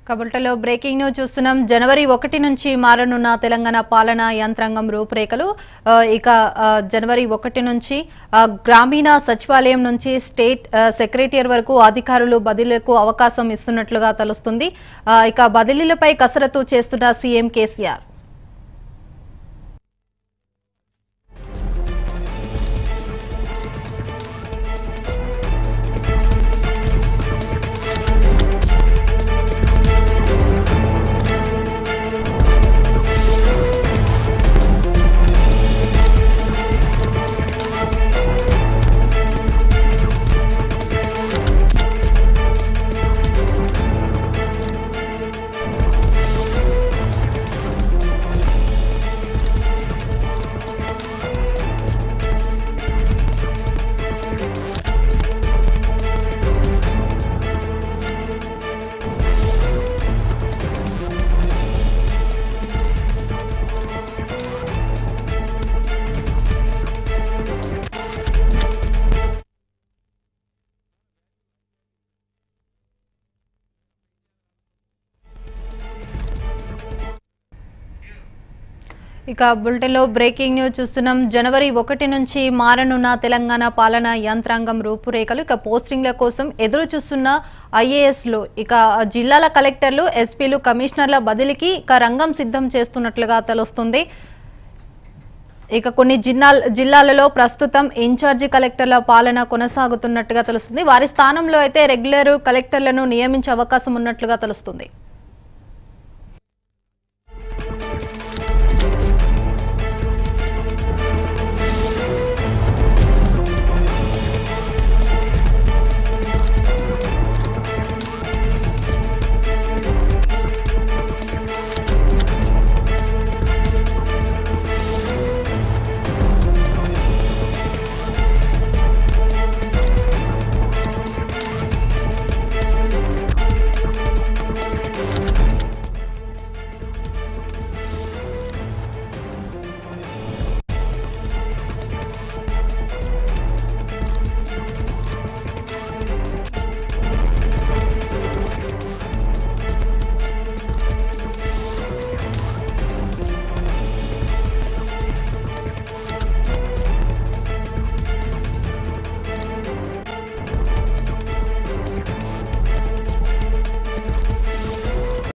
కబుల్టలో breaking news చూస్తున్నాం జనవరి ఒకటి నుంచి మారనున్న తెలంగాణ పాలనా యంత్రాంగం రూపురేఖలు ఆ, ఇక ఆ, జనవరి ఒకటి నుంచి ఆ, గ్రామీణ సచివాలయం నుంచి స్టేట్ ఆ, సెక్రటరియర్ వరకు అధికారులు బదిలీలకు అవకాశం ఇస్తున్నట్లుగా తెలుస్తుంది ఆ, ఇక బదిలీలపై కసరత్తు చేస్తున్న సీఎం కేసీఆర్ ఇక బులెటిన్లో బ్రేకింగ్ న్యూస్ చూస్తున్నాం జనవరి ఒకటి నుంచి మారనున్న తెలంగాణ పాలనా యంత్రాంగం రూపురేఖలు ఇక పోస్టింగ్ల కోసం ఎదురు చూస్తున్న ఐఏఎస్లు ఇక జిల్లాల కలెక్టర్లు ఎస్పీలు కమిషనర్ల బదిలీకి ఇక రంగం సిద్ధం చేస్తున్నట్లుగా తెలుస్తుంది ఇక కొన్ని జిల్లాల జిల్లాలలో ప్రస్తుతం ఇన్ఛార్జి కలెక్టర్ల పాలన కొనసాగుతున్నట్టుగా తెలుస్తుంది వారి స్థానంలో అయితే రెగ్యులర్ కలెక్టర్లను నియమించే అవకాశం ఉన్నట్లుగా తెలుస్తుంది